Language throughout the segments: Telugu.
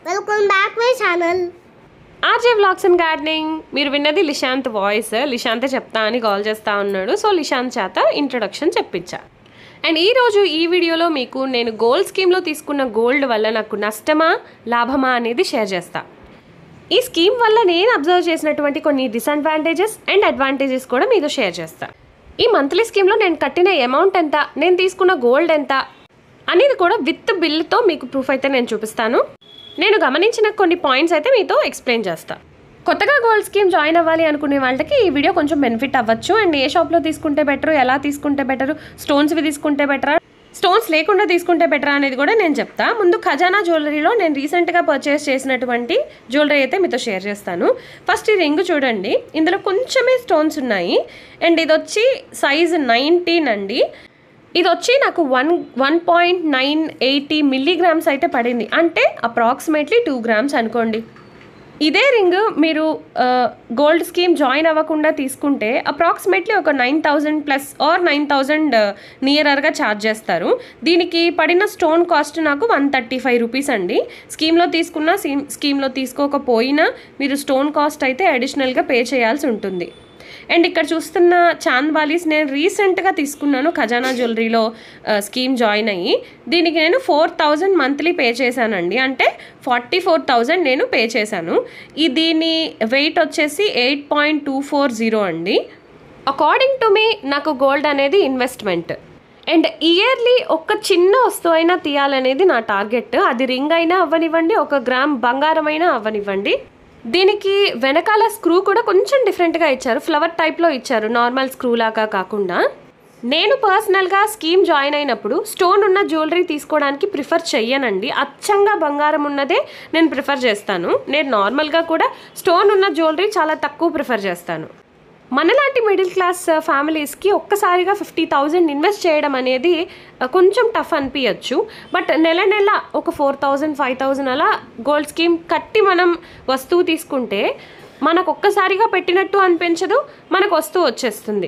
welcome back my channel RJ vlogs and gardening మీరు విన్నది లిశాంత్ వాయిస్ లిశాంతే చెప్తా అని కాల్ చేస్తా ఉన్నాడు సో లిశాంత్ చేత ఇంట్రొడక్షన్ చెప్పించా అండ్ ఈరోజు ఈ వీడియోలో మీకు నేను గోల్డ్ స్కీమ్లో తీసుకున్న గోల్డ్ వల్ల నాకు నష్టమా లాభమా అనేది షేర్ చేస్తా ఈ స్కీమ్ వల్ల నేను అబ్జర్వ్ చేసినటువంటి కొన్ని డిసడ్వాంటేజెస్ అండ్ అడ్వాంటేజెస్ కూడా మీతో షేర్ చేస్తా ఈ మంత్లీ స్కీమ్లో నేను కట్టిన అమౌంట్ ఎంత నేను తీసుకున్న గోల్డ్ ఎంత అనేది కూడా విత్ బిల్తో మీకు ప్రూఫ్ అయితే నేను చూపిస్తాను నేను గమనించిన కొన్ని పాయింట్స్ అయితే మీతో ఎక్స్ప్లెయిన్ చేస్తా కొత్తగా గోల్డ్ స్కీమ్ జాయిన్ అవ్వాలి అనుకునే వాళ్ళకి ఈ వీడియో కొంచెం బెనిఫిట్ అవ్వచ్చు అండ్ ఏ షాప్లో తీసుకుంటే బెటర్ ఎలా తీసుకుంటే బెటర్ స్టోన్స్వి తీసుకుంటే బెటరా స్టోన్స్ లేకుండా తీసుకుంటే బెటర్ అనేది కూడా నేను చెప్తా ముందు ఖజానా జ్యువెలరీలో నేను రీసెంట్గా పర్చేస్ చేసినటువంటి జ్యువెలరీ అయితే మీతో షేర్ చేస్తాను ఫస్ట్ ఈ రింగ్ చూడండి ఇందులో కొంచెమే స్టోన్స్ ఉన్నాయి అండ్ ఇది వచ్చి సైజ్ నైన్టీన్ అండి ఇది వచ్చి నాకు one one point nine eighty milligrams అయితే పడింది అంటే అప్రాక్సిమేట్లీ టూ గ్రామ్స్ అనుకోండి ఇదే రింగ్ మీరు గోల్డ్ స్కీమ్ జాయిన్ అవ్వకుండా తీసుకుంటే అప్రాక్సిమేట్లీ ఒక nine thousand plus or nine thousand నియరర్గా ఛార్జ్ చేస్తారు దీనికి పడిన స్టోన్ కాస్ట్ నాకు వన్ థర్టీ ఫైవ్ రూపీస్ అండి స్కీమ్లో తీసుకున్న స్కీమ్ స్కీమ్లో తీసుకోకపోయినా మీరు స్టోన్ కాస్ట్ అయితే అడిషనల్గా పే చేయాల్సి ఉంటుంది అండ్ ఇక్కడ చూస్తున్న చాంద్ బాలీస్ నేను రీసెంట్గా తీసుకున్నాను ఖజానా జ్యువెలరీలో స్కీమ్ జాయిన్ అయ్యి దీనికి నేను ఫోర్ థౌజండ్ మంత్లీ పే చేశానండి అంటే ఫార్టీ ఫోర్ థౌజండ్ నేను పే చేశాను ఈ దీని వెయిట్ వచ్చేసి eight point two four zero అండి అకార్డింగ్ టు మీ నాకు గోల్డ్ అనేది ఇన్వెస్ట్మెంట్ అండ్ ఇయర్లీ ఒక చిన్న వస్తువు అయినా తీయాలనేది నా టార్గెట్ అది రింగ్ అయినా అవ్వనివ్వండి ఒక గ్రామ్ బంగారం అయినా అవ్వనివ్వండి దీనికి వెనకాల స్క్రూ కూడా కొంచెం డిఫరెంట్గా ఇచ్చారు ఫ్లవర్ టైప్లో ఇచ్చారు నార్మల్ స్క్రూ లాగా కాకుండా నేను పర్సనల్గా స్కీమ్ జాయిన్ అయినప్పుడు స్టోన్ ఉన్న జ్యువెలరీ తీసుకోవడానికి ప్రిఫర్ చెయ్యనండి అచ్చంగా బంగారం ఉన్నదే నేను ప్రిఫర్ చేస్తాను నేను నార్మల్గా కూడా స్టోన్ ఉన్న జ్యువెలరీ చాలా తక్కువ ప్రిఫర్ చేస్తాను మనలాంటి మిడిల్ క్లాస్ ఫ్యామిలీస్కి ఒక్కసారిగా ఫిఫ్టీ థౌజండ్ ఇన్వెస్ట్ చేయడం అనేది ఆ, కొంచెం టఫ్ అనిపించచ్చు బట్ నెల నెల ఒక ఫోర్ థౌజండ్ ఫైవ్ థౌజండ్ అలా గోల్డ్ స్కీమ్ కట్టి మనం వస్తువు తీసుకుంటే మనకు ఒక్కసారిగా పెట్టినట్టు అనిపించదు మనకు వస్తువు వచ్చేస్తుంది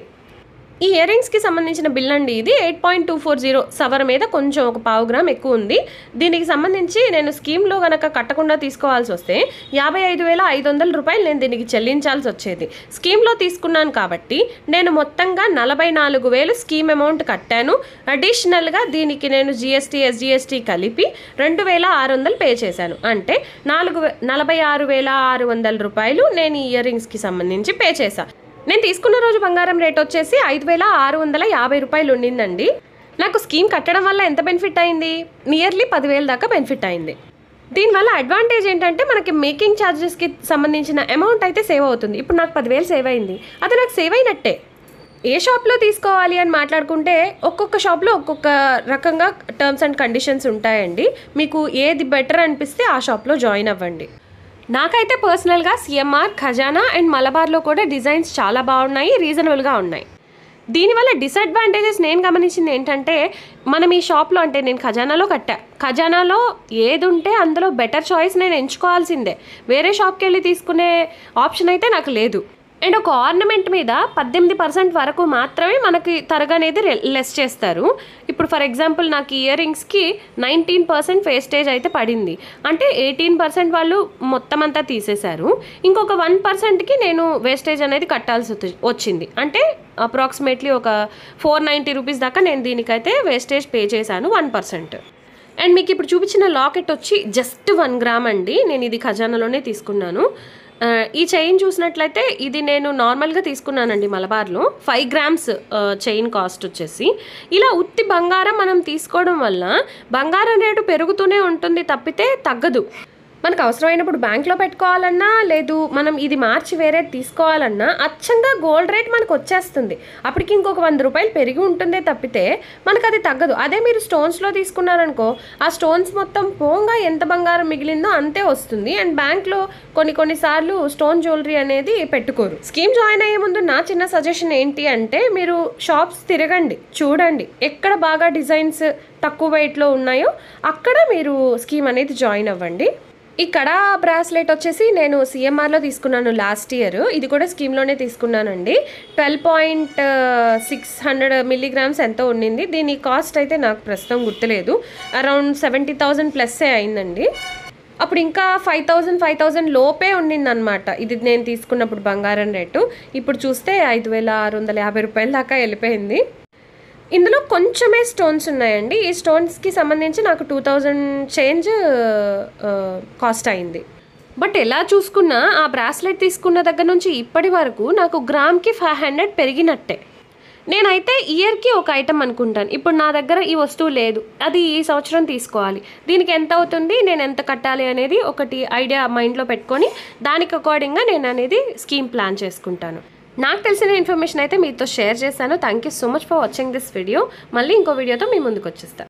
ఈ ఇయర్ రింగ్స్కి సంబంధించిన బిల్ అండి ఇది eight point two four zero సవర్ మీద కొంచెం ఒక పావు గ్రామ్ ఎక్కువ ఉంది దీనికి సంబంధించి నేను స్కీమ్లో గనక కట్టకుండా తీసుకోవాల్సి వస్తే యాభై ఐదు వేల ఐదు వందల రూపాయలు నేను దీనికి చెల్లించాల్సి వచ్చేది స్కీమ్లో తీసుకున్నాను కాబట్టి నేను మొత్తంగా నలభై నాలుగు వేలు స్కీమ్ అమౌంట్ కట్టాను అడిషనల్గా దీనికి నేను జిఎస్టీ ఎస్జిఎస్టీ కలిపి రెండు వేల ఆరు వందలు పే చేశాను అంటే నాలుగు వే- నలభై ఆరు వేల ఆరు వందల రూపాయలు నేను ఈ ఇయర్ రింగ్స్కి సంబంధించి పే చేశాను నేను తీసుకున్న రోజు బంగారం రేట్ వచ్చేసి ఐదు వేల ఆరు వందల యాభై రూపాయలు ఉండిందండి నాకు స్కీమ్ కట్టడం వల్ల ఎంత బెనిఫిట్ అయింది నియర్లీ పదివేల దాకా బెనిఫిట్ అయింది దీనివల్ల అడ్వాంటేజ్ ఏంటంటే మనకి మేకింగ్ ఛార్జెస్కి సంబంధించిన అమౌంట్ అయితే సేవ్ అవుతుంది ఇప్పుడు నాకు పదివేలు సేవ్ అయింది అది నాకు సేవ్ అయినట్టే ఏ షాప్లో తీసుకోవాలి అని మాట్లాడుకుంటే ఒక్కొక్క షాప్లో ఒక్కొక్క రకంగా టర్మ్స్ అండ్ కండిషన్స్ ఉంటాయండి మీకు ఏది బెటర్ అనిపిస్తే ఆ షాప్లో జాయిన్ అవ్వండి నాకైతే పర్సనల్గా సిఎంఆర్ ఖజానా అండ్ మలబార్లో కూడా డిజైన్స్ చాలా బాగున్నాయి రీజనబుల్గా ఉన్నాయి దీనివల్ల డిసడ్వాంటేజెస్ నేను గమనించింది ఏంటంటే మనం ఈ షాప్లో అంటే నేను ఖజానాలో కట్టా ఖజానాలో ఏది ఉంటే అందులో బెటర్ చాయిస్ నేను ఎంచుకోవాల్సిందే వేరే షాప్కి వెళ్ళి తీసుకునే ఆప్షన్ అయితే నాకు లేదు అండ్ ఒక ఆర్నమెంట్ మీద పద్దెనిమిది పర్సెంట్ వరకు మాత్రమే మనకి తరగ అనేది లెస్ చేస్తారు ఇప్పుడు ఫర్ ఎగ్జాంపుల్ నాకు ఇయర్ రింగ్స్కి నైన్టీన్ పర్సెంట్ వేస్టేజ్ అయితే పడింది అంటే ఎయిటీన్ పర్సెంట్ వాళ్ళు మొత్తం అంతా తీసేశారు ఇంకొక వన్ పర్సెంట్కి నేను వేస్టేజ్ అనేది కట్టాల్సి వచ్చి- వచ్చింది అంటే అప్రాక్సిమేట్లీ ఒక ఫోర్ నైంటీ రూపీస్ దాకా నేను దీనికైతే వేస్టేజ్ పే చేశాను వన్ పర్సెంట్ అండ్ మీకు ఇప్పుడు చూపించిన లాకెట్ వచ్చి జస్ట్ వన్ గ్రామ్ అండి నేను ఇది ఖజానాలోనే తీసుకున్నాను ఆ, ఈ చైన్ చూసినట్లయితే ఇది నేను నార్మల్గా తీసుకున్నానండి మలబార్లో ఫైవ్ గ్రామ్స్ చైన్ కాస్ట్ వచ్చేసి ఇలా ఉత్తి బంగారం మనం తీసుకోవడం వల్ల బంగారం రేటు పెరుగుతూనే ఉంటుంది తప్పితే తగ్గదు మనకు అవసరమైనప్పుడు బ్యాంక్లో పెట్టుకోవాలన్నా లేదు మనం ఇది మార్చి వేరే తీసుకోవాలన్నా అచ్చంగా గోల్డ్ రేట్ మనకు వచ్చేస్తుంది అప్పటికి ఇంకొక వంద రూపాయలు పెరిగి ఉంటుందే తప్పితే మనకు అది తగ్గదు అదే మీరు స్టోన్స్లో తీసుకున్నారనుకో ఆ స్టోన్స్ మొత్తం పోంగా ఎంత బంగారం మిగిలిందో అంతే వస్తుంది అండ్ బ్యాంక్లో కొన్ని కొన్నిసార్లు స్టోన్ జ్యువెలరీ అనేది పెట్టుకోరు స్కీమ్ జాయిన్ అయ్యే ముందు నా చిన్న సజెషన్ ఏంటి అంటే మీరు షాప్స్ తిరగండి చూడండి ఎక్కడ బాగా డిజైన్స్ తక్కువ వెయిట్లో ఉన్నాయో అక్కడ మీరు స్కీమ్ అనేది జాయిన్ అవ్వండి ఇక్కడ బ్రాస్లెట్ వచ్చేసి నేను సిఎంఆర్లో తీసుకున్నాను లాస్ట్ ఇయర్ ఇది కూడా స్కీమ్లోనే తీసుకున్నానండి twelve point six hundred milligrams ఎంతో ఉండింది దీని కాస్ట్ అయితే నాకు ప్రస్తుతం గుర్తులేదు అరౌండ్ సెవెంటీ థౌజండ్ ప్లస్సే అయిందండి అప్పుడు ఇంకా ఫైవ్ థౌజండ్ ఫైవ్ థౌజండ్ లోపే ఉండిందనమాట ఇది నేను తీసుకున్నప్పుడు బంగారం రేటు ఇప్పుడు చూస్తే ఐదు వేల ఆరు వందల యాభై రూపాయల దాకా వెళ్ళిపోయింది ఇందులో కొంచెమే స్టోన్స్ ఉన్నాయండి ఈ స్టోన్స్కి సంబంధించి నాకు టూ థౌజండ్ చేంజ్ కాస్ట్ అయింది బట్ ఎలా చూసుకున్నా ఆ బ్రాస్లెట్ తీసుకున్న దగ్గర నుంచి ఇప్పటి వరకు నాకు గ్రామ్కి ఫైవ్ హండ్రెడ్ పెరిగినట్టే నేనైతే ఇయర్కి ఒక ఐటమ్ అనుకుంటాను ఇప్పుడు నా దగ్గర ఈ వస్తువు లేదు అది ఈ సంవత్సరం తీసుకోవాలి దీనికి ఎంత అవుతుంది నేను ఎంత కట్టాలి అనేది ఒకటి ఐడియా మైండ్లో పెట్టుకొని దానికి అకార్డింగ్గా నేను అనేది స్కీమ్ ప్లాన్ చేసుకుంటాను నాకు తెలిసిన ఇన్ఫర్మేషన్ అయితే మీతో షేర్ చేశాను thank you so much for watching this video మళ్ళీ ఇంకో వీడియోతో మీ ముందుకు వచ్చేస్తాను